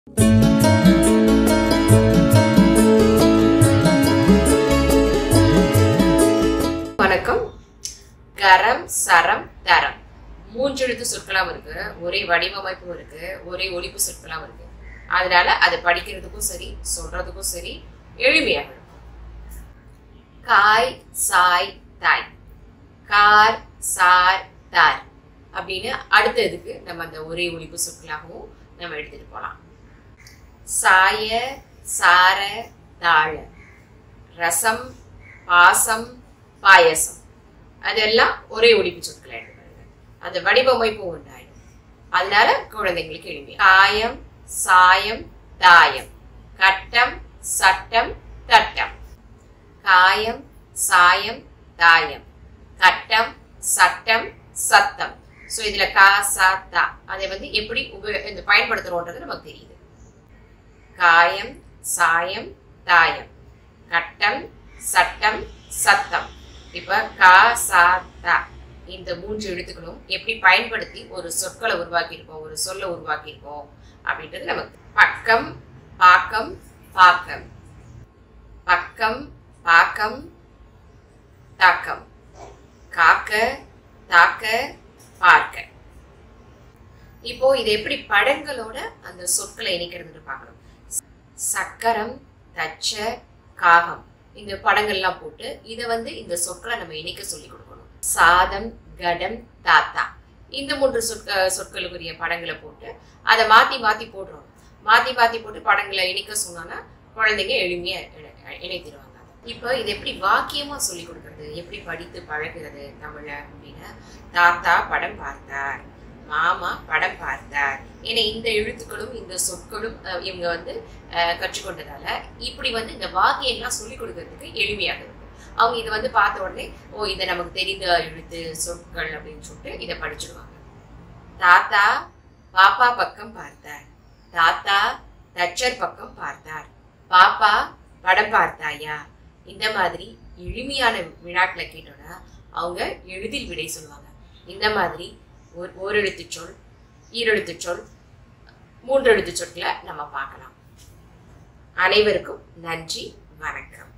வணக்கம் கரம் சரம் தரம் மூன்றெழுத்து சொற்களாம் இருக்கு ஒரே வடிவமைப்பும் இருக்கு ஒரே ஒலிப்பு சொற்களாம் இருக்கு அதனால அதை படிக்கிறதுக்கும் சரி சொல்றதுக்கும் சரி எளிமையாக இருக்கும் காய் சாய் தாய் கார் சார் தார் அப்படின்னு அடுத்த இதுக்கு நம்ம அந்த ஒரே ஒலிப்பு சொற்களாகவும் நம்ம எடுத்துட்டு போகலாம் சாய சார தாழ ரசம் பாசம் பாயசம் அதெல்லாம் ஒரே ஒலிப்பு சொற்களை எடுக்கிறாங்க அந்த வடிவமைப்பு உண்டாயிடும் அதனால குழந்தைங்களுக்கு எளிமை காயம் சாயம் தாயம் கட்டம் சட்டம் தட்டம் காயம் சாயம் தாயம் கட்டம் சட்டம் சத்தம் ஸோ இதுல கா சா தா அதை வந்து எப்படி உப இந்த பயன்படுத்துறோன்றது நமக்கு தெரியுது காயம் சாயம் தாயம் கட்டம் சட்டம் சத்தம் இப்ப கா சா தா இந்த மூன்று எழுத்துக்களும் எப்படி பயன்படுத்தி ஒரு சொற்களை உருவாக்கியிருக்கோம் ஒரு சொல்ல உருவாக்கியிருக்கோம் அப்படின்றது நமக்கு பக்கம் பாக்கம் பாக்கம் பக்கம் பாக்கம் தாக்கம் காக்க தாக்க பார்க்க இப்போ இது எப்படி படங்களோட அந்த சொற்களை இணைக்கிறதுன்னு பார்க்கணும் சக்கரம் தச்ச காகம் இந்த படங்கள்லாம் போட்டு இதை வந்து இந்த சொற்களை நம்ம இணைக்க சொல்லி கொடுக்கணும் சாதம் கடம் தாத்தா இந்த மூன்று சொற்க சொற்களுக்குரிய படங்களை போட்டு அதை மாத்தி மாத்தி போடுறோம் மாத்தி மாத்தி போட்டு படங்களை இணைக்க சொன்னோன்னா குழந்தைங்க எளிமையா இணை- இணைத்திடுவாங்க இப்போ இது எப்படி வாக்கியமா சொல்லி கொடுக்கறது எப்படி படித்து பழகுறது தமிழ அப்படின்னா தாத்தா படம் பார்த்தார் மாமா படம் பார்த்தார் ஏன்னா இந்த எழுத்துக்களும் இந்த சொற்களும் அஹ், இவங்க வந்து அஹ், கற்றுக்கொண்டதால இப்படி வந்து இந்த வாக்கியம்லாம் சொல்லி கொடுக்கறதுக்கு எளிமையாக இருக்கும் அவங்க இதை வந்து பார்த்த உடனே ஓ இதை நமக்கு தெரிந்த எழுத்து சொற்கள் அப்படின்னு சொல்லிட்டு இதை படிச்சிடுவாங்க தாத்தா பாப்பா பக்கம் பார்த்தார் தாத்தா தச்சர் பக்கம் பார்த்தார் பாப்பா படம் பார்த்தாயா இந்த மாதிரி எளிமையான வினாக்களை கேட்டோன்னா அவங்க எளிதில் விடை சொல்லுவாங்க இந்த மாதிரி ஒரு ஓரெழுத்து சொல் ஈரெழுத்து சொல் மூன்றெழுத்து சொற்களை நம்ம பார்க்கலாம் அனைவருக்கும் நன்றி வணக்கம்